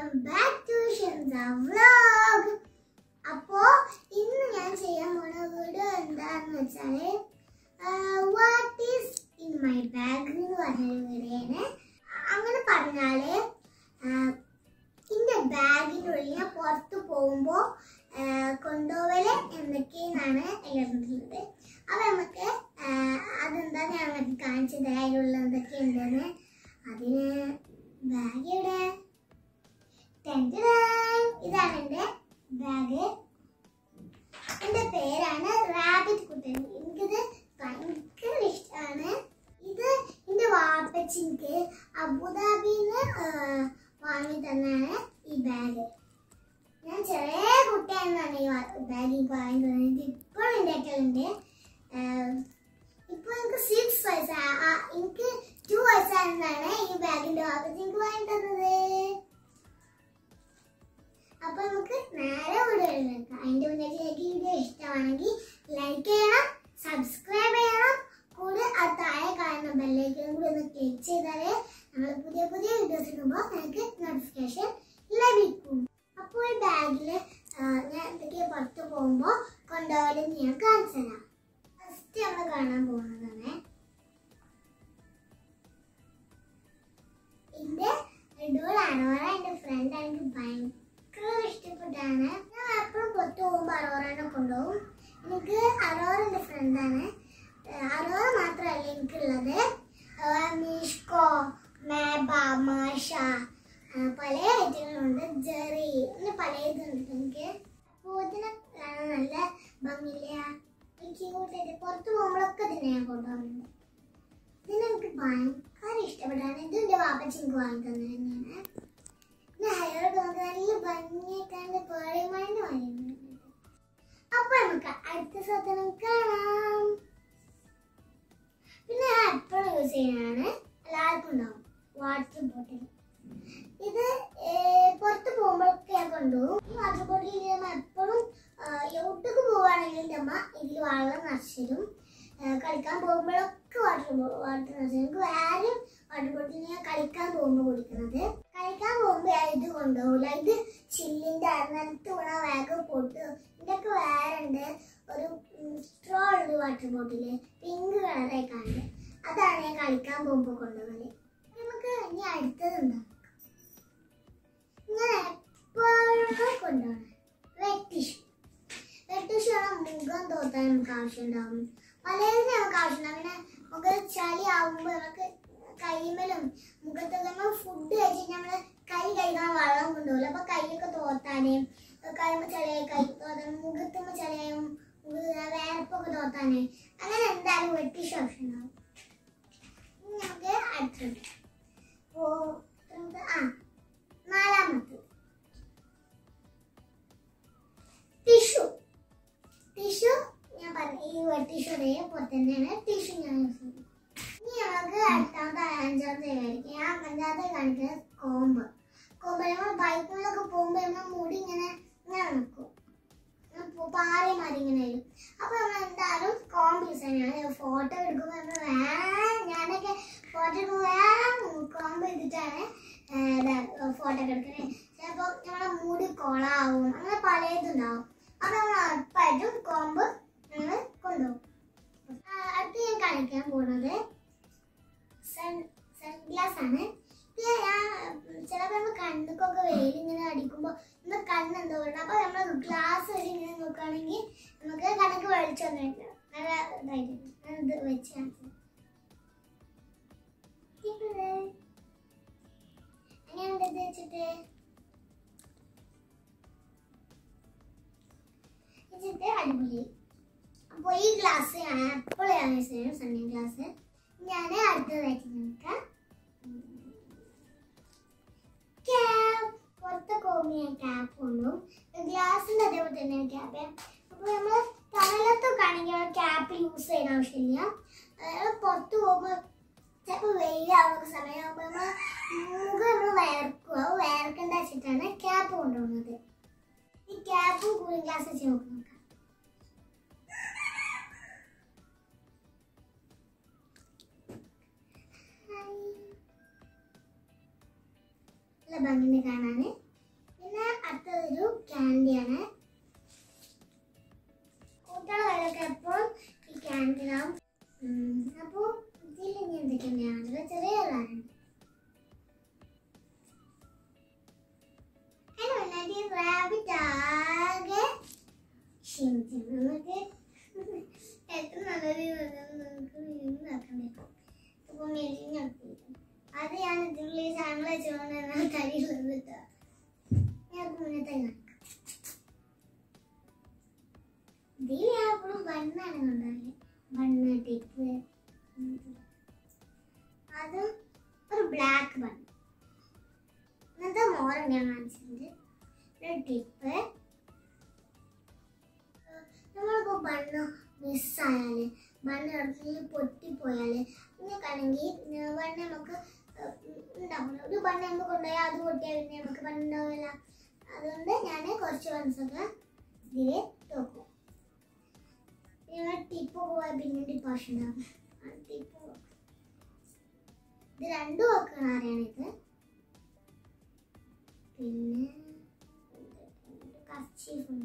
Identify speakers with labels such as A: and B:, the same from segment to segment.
A: Welcome back to Shinsa vlog അപ്പോ ഇന്ന് ഞാൻ ചെയ്യാൻ പോണ വീഡിയോ എന്താന്ന് വെച്ചാല് what is in my bag എന്ന് പറഞ്ഞൊരു വീഡിയോയാണ് അങ്ങനെ പറഞ്ഞാല് ആഹ്, എന്റെ ബാഗിനുള്ളിൽ ഞാൻ പുറത്ത് പോകുമ്പോ ആഹ്, കൊണ്ടുപോവല് എന്തൊക്കെയെന്നാണ് എഴുതിയിട്ടുള്ളത് അപ്പൊ നമുക്ക് ആഹ്, അതെന്താ ഞാൻ നമുക്ക് കാണിച്ചു തരാം അതിലുള്ള എന്തൊക്കെയുണ്ടെന്ന് അതിന് ബാഗ് ഇവിടെ ടെൻറ്റഡാൻ. ഇതാണ് എൻ്റെ ബാഗ് എൻ്റെ പേരാണ് റാബിറ്റ് കുട്ടൻ എനിക്കിത് ഭയങ്കര ഇഷ്ടമാണ് ഇത് എൻ്റെ വാപ്പച്ചി എനിക്ക് അബുദാബിന്ന് വാങ്ങി തന്നാണ് ഈ ബാഗ് ഞാൻ ചെറിയ കുട്ടിയാണെന്നാണ് ഈ ബാഗ് എനിക്ക് വാങ്ങി തന്നത് ഇപ്പോഴും എൻ്റെ അക്കലുണ്ട് ഇപ്പൊ എനിക്ക് സിക്സ് വയസ്സാ ആ, എനിക്ക് ടു വയസ്സാണെന്നാണ് ഈ ബാഗിന്റെ വാപ്പച്ചി എനിക്ക് വാങ്ങി തന്നത് അപ്പൊ നമുക്ക് നേരെ വീഡിയോയിലേക്ക് അതിന്റെ മുന്നേ എനിക്ക് വീഡിയോ ഇഷ്ടമാണെങ്കിൽ ലൈക്ക് ചെയ്യണം സബ്സ്ക്രൈബ് ചെയ്യണം കൂടെ ആ താഴെ കാണുന്ന ബെല്ലേക്കും കൂടി ഒന്ന് ക്ലിക്ക് ചെയ്താലേ നമ്മൾ പുതിയ പുതിയ വീഡിയോസ് ഇടുമ്പോൾ നിങ്ങൾക്ക് നോട്ടിഫിക്കേഷൻ ലഭിക്കും അപ്പോൾ ഈ ബാഗിൽ ഞാൻ എന്തൊക്കെയാ പുറത്ത് പോകുമ്പോൾ കൊണ്ടുപോകലെന്ന് ഞാൻ കാണിച്ചു തരാം ഫസ്റ്റ് നമ്മൾ കാണാൻ പോകുന്നതാണ് എന്റെ ഡോൾ അറോറ എന്റെ ഫ്രണ്ട് എനിക്ക് ഭയങ്കര ഇഷ്ടപ്പെട്ടാണ് ഞാൻ എപ്പോഴും പുറത്ത് പോകുമ്പോൾ അറോറനെ കൊണ്ടുപോകും എനിക്ക് അറോറ എന്റെ ഫ്രണ്ടാണ് അറോറ മാത്രമല്ല എനിക്കുള്ളത് മീഷ്കോ മേബ മാഷ ആ, പല ഐറ്റങ്ങളുണ്ട് ജെറി അങ്ങനെ പല ഇതുണ്ട് എനിക്ക് അപ്പോൾ ഇതിനെ കാണാൻ നല്ല ഭംഗിയില്ല എനിക്ക് ഇങ്ങോട്ടേക്ക് പുറത്ത് പോകുമ്പോഴൊക്കെ ഇതിനെ ഞാൻ കൊണ്ടുപോകുന്നുണ്ട് ഇതിന് എനിക്ക് ഭയങ്കര ഇഷ്ടപ്പെട്ടാണ് ഇത് എൻ്റെ വാപ്പച്ചി എനിക്ക് വാങ്ങി തന്നെ തന്നെയാണ് ഇത് ഹയറോട് നമുക്ക് നല്ല ഭംഗിയായിട്ടാണ് പേളിമണിന് വാങ്ങിയിട്ടുണ്ട് അപ്പൊ നമുക്ക് അടുത്ത സാധനം കാണാം പിന്നെ ഞാൻ എപ്പോഴും യൂസ് ചെയ്യുന്നതാണ് എല്ലാവർക്കും ഉണ്ടാവും വാട്ടർ ബോട്ടിൽ ഇത് ഏർ, പുറത്ത് പോകുമ്പോഴൊക്കെ ഞാൻ കൊണ്ടുപോകും ഈ വാട്ടർ ബോട്ടിൽ ഞാൻ എപ്പോഴും എവിടേക്ക് പോവുകയാണെങ്കിൽ എൻ്റെ അമ്മ ഇതിൽ വെള്ളം നിറച്ചിടും ഏർ, കളിക്കാൻ പോകുമ്പോഴൊക്കെ വാട്ടർ വാട്ടർ നിറച്ചിടും എനിക്ക് വേറെ വാട്ടർ ബോട്ടിൽ ഞാൻ കളിക്കാൻ പോകുമ്പോൾ കുടിക്കുന്നത് കളിക്കാൻ പോകുമ്പോൾ ഞാൻ ഇത് കൊണ്ടുപോകില്ല ഇത് ചില്ലിൻ്റെ നിലത്ത് വീണ വേഗം പൊട്ട് ഇതൊക്കെ വേറെ ഉണ്ട് ഒരു സ്ട്രോ ഉണ്ട് വാട്ടർ ബോട്ടിൽ പിങ്ക് കളറായി കാണുന്നത് അതാണ് ഞാൻ കളിക്കാൻ പോകുമ്പോൾ കൊണ്ടുപോകല് നമുക്ക് ഇനി അടുത്തത് എന്താ ഞാൻ എപ്പോഴും കൊണ്ടുപോകണം വെറ്റ് ടിഷ്യൂ വെറ്റ് ടിഷ്യൂ ആണ് മുഖം തോത്താൻ നമുക്ക് ആവശ്യമുണ്ടാവും പലതിനും നമുക്ക് ആവശ്യമുണ്ടാവും പിന്നെ മുഖം ചളി ആവുമ്പോൾ നമുക്ക് കൈമലും മുഖത്തൊക്കെ നമ്മൾ ഫുഡ് കഴിച്ചിട്ട് നമ്മൾ കൈ കഴുകാൻ വെള്ളം കൊണ്ടുപോകില്ല അപ്പൊ കൈയൊക്കെ തോത്താന് കൈമ ചളിയായി കൈ തോത്താൻ മുഖത്തുമ്പോ ചളിയായും വേർപ്പൊക്കെ തോത്താന് അങ്ങനെ എന്തായാലും വെറ്റ് ടിഷ്യൂ ആവശ്യമുണ്ടാവും ഇനി നമുക്ക് അടുത്തത് ഓ എത്രാമത്തെ? ആ നാലാമത്തെ ടിഷ്യൂ ടിഷ്യൂ ഞാൻ പറഞ്ഞു ഈ ടിഷ്യൂ പോലെ തന്നെയാണ് ടിഷ്യൂ ഞാൻ യൂസ് ചെയ്യുന്നത് ഇനി നമുക്ക് അടുത്താമത്തെ അഞ്ചാമത്തെ കാണിക്കാം ഞാൻ അഞ്ചാമത്തെ കാണിക്കുന്നത് കോമ്പ് കോമ്പ് നമ്മൾ ബൈക്കിലൊക്കെ പോകുമ്പോൾ നമ്മൾ മുടി ഇങ്ങനെ ഇങ്ങനെ നിൽക്കും ഇങ്ങനെ പോ- പാറി മാറി ഇങ്ങനെ വരും അപ്പൊ നമ്മൾ എന്തായാലും കോമ്പ് യൂസ് ചെയ്യണം ഞാൻ ഫോട്ടോ എടുക്കുമ്പോൾ നമ്മൾ വേണം ഞാനൊക്കെ ഫോട്ടോ എടുക്കുമ്പോൾ വേണം കോമ്പ് ചെയ്തിട്ടാണ് ഫോട്ടോ ഒക്കെ എടുക്കുന്നത് ചിലപ്പോൾ നമ്മളെ മുടി കൊളാവും അങ്ങനെ പലതുണ്ടാവും അപ്പൊ നമ്മൾ ഉറപ്പായിട്ടും കോമ്പ് നമ്മൾ കൊണ്ടുപോകും ആ, അടുത്ത് ഞാൻ കാണിക്കാൻ പോകുന്നത് സൺ സൺഗ്ലാസ് ആണ് ഇത് ഞാൻ ചിലപ്പോൾ നമ്മൾ കണ്ണുക്കൊക്കെ വെയിൽ ഇങ്ങനെ അടിക്കുമ്പോൾ നമ്മൾ കണ്ണ് എന്തോ പറയുന്നത് അപ്പോൾ നമ്മൾ ഗ്ലാസ് വഴി ഇങ്ങനെ നോക്കുകയാണെങ്കിൽ നമുക്ക് കണക്ക് വെളിച്ചം വന്നിട്ട് നല്ല ഇതായിട്ട് ഞാൻ ഇത് വെച്ച് കാണിച്ചു അങ്ങനെയുണ്ട് ഇത് വെച്ചിട്ട് വെച്ചിട്ട് അടിപൊളി അപ്പോൾ ഈ ഗ്ലാസ് ഞാൻ എപ്പോഴും ഞാൻ യൂസ് ചെയ്യും സണ്ണി ഗ്ലാസ് ഞാൻ അടുത്തതായിട്ട് നോക്കാം ക്യാപ്പ് പുറത്തൊക്കെ പോകുമ്പോൾ ഞാൻ ക്യാപ്പ് കൊണ്ടും ഗ്ലാസിൻ്റെ അതേപോലെ തന്നെ ക്യാപ്പ് അപ്പോൾ നമ്മൾ തലത്തൊക്കെ ആണെങ്കിൽ ക്യാപ്പ് യൂസ് ചെയ്യേണ്ട ആവശ്യമില്ല അതായത് പുറത്ത് പോകുമ്പോൾ ചിലപ്പോൾ വെയിലാവുന്ന സമയമാകുമ്പോൾ നമ്മൾ മുഖം നമ്മൾ വയർക്കും അപ്പോൾ വയർക്കേണ്ട വെച്ചിട്ടാണ് ക്യാപ്പ് കൊണ്ടുപോകുന്നത് ഈ ക്യാപ്പും കൂളിംഗ് ഗ്ലാസ് വെച്ച് നമുക്ക് നോക്കാം ഹായ്. നല്ല ഭംഗിനെ കാണാന് ഇതൊരു ക്യാൻഡിയാണ് കുട്ടികളുടെ കയ്യിലൊക്കെ എപ്പോഴും ഈ ക്യാൻഡി ഉണ്ടാവും അപ്പോൾ ഇതിൽ ഇനി എന്തൊക്കെയാണ് ചെറിയ ഉള്ളതാണ് അതിന് മുന്നാടി റാബിറ്റ് ആകെ ക്ഷീണിച്ചു നമുക്ക് എത്ര നല്ലൊരു നമുക്ക് ഇന്നാക്കണ്ടേ അപ്പോൾ മെലിഞ്ഞെടുത്തിരിക്കും അത് ഞാൻ ഇതിനുള്ളിൽ സാധനങ്ങൾ വെച്ചുകൊണ്ട് തടിയുള്ളത് കേട്ടോ ഞാൻ മുന്നത്തെ കാണിക്കാം ഇതിൽ ഞാൻ എപ്പോഴും ബണ്ണാണ് കൊണ്ടുവരല് ബണ്ണ് ടിപ്പ് അതും ഒരു ബ്ലാക്ക് ബൺ ഇന്നത്തെ മോറം ഞാൻ കാണിച്ചിട്ടുണ്ട് ഒരു ടിപ്പ് നമ്മളിപ്പോൾ ബണ്ണ് മിസ്സായാല് ബണ്ണ് ഇടത്തിൽ പൊട്ടിപ്പോയാല് നിങ്ങൾക്കാണെങ്കിൽ ബണ്ണ് നമുക്ക് ഉണ്ടാവില്ല ഒരു ബണ്ണ് നമ്മൾ കൊണ്ടുപോയാൽ അത് പൊട്ടിയാൽ പിന്നെ നമുക്ക് ബണ്ണ് ഉണ്ടാവില്ല അതുകൊണ്ട് ഞാൻ കുറച്ച് ബൺസൊക്കെ ഇതിൽ നോക്കും പിന്നെ ടിപ്പ് പോയാൽ പിന്നെ ടിപ്പ് ആവശ്യമുണ്ടാവും ആ ടിപ്പ് ഇത് രണ്ടും വെക്കണ അറിയാണിത് പിന്നെ കർച്ചീഫുണ്ട്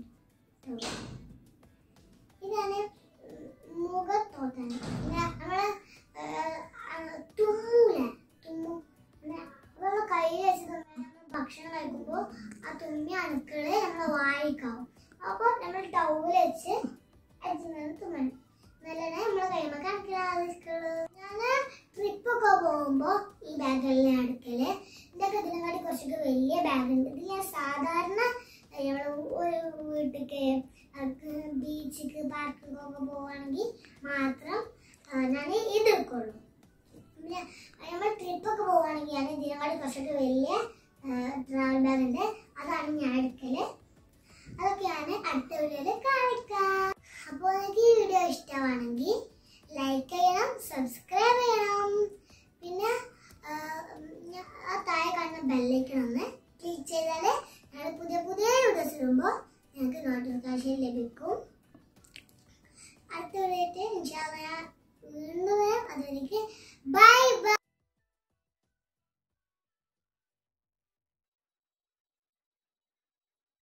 A: ഇതാണ് മുഖത്തോട്ടാണ് പിന്നെ നമ്മള് തുമ്മൂല തുമ്മും പിന്നെ നമ്മള് കയ്യിൽ വെച്ചത് ഭക്ഷണം കഴിക്കുമ്പോൾ ആ തുമ്മി അണുക്കള് നമ്മളെ വായിക്കാവും അപ്പോൾ നമ്മൾ ടൗല് വെച്ച് അടിച്ചു തുമ്മണം നല്ലതാണ് നമ്മളെ കൈമ കാണിക്കണ ഞാൻ ട്രിപ്പൊക്കെ പോകുമ്പോൾ ഈ ബാഗുകളിൽ അടുക്കല് ഇതൊക്കെ ഇതിനെക്കാട്ടി കുറച്ചൊക്കെ വലിയ ബാഗ് ഉണ്ട് ഇത് ഞാൻ സാധാരണ നമ്മൾ ഒരു വീട്ടിലേക്ക് ബീച്ചിക്ക് പാർക്കിക്കൊക്കെ പോവുകയാണെങ്കിൽ മാത്രം ഞാൻ ഇത് എടുക്കുള്ളൂ പിന്നെ നമ്മൾ ട്രിപ്പൊക്കെ പോവുകയാണെങ്കിൽ ഞാൻ ഇതിനെക്കാട്ടി കുറച്ചൊക്കെ വലിയ ട്രാവൽ ബാഗ് ഉണ്ട് അതാണ് ഞാൻ എടുക്കല് അതൊക്കെയാണ് അടുത്ത വീഡിയോയിൽ കാണിക്കാം അപ്പോൾ നിങ്ങൾക്ക് ഈ വീഡിയോ ഇഷ്ടമാണെങ്കിൽ ലൈക്ക് ചെയ്യണം സബ്സ്ക്രൈബ് ചെയ്യണം പിന്നെ ആ, ഞ- ആ താഴെ കാണുന്ന ബെല്ലൈക്കൺ ഒന്ന് ക്ലിക്ക് ചെയ്താൽ ഞങ്ങൾ പുതിയ പുതിയ വീഡിയോസ് ഇടുമ്പോൾ ഞങ്ങൾക്ക് നോട്ടിഫിക്കേഷൻ ലഭിക്കും അടുത്ത വീഡിയോ ഇൻഷാല്ല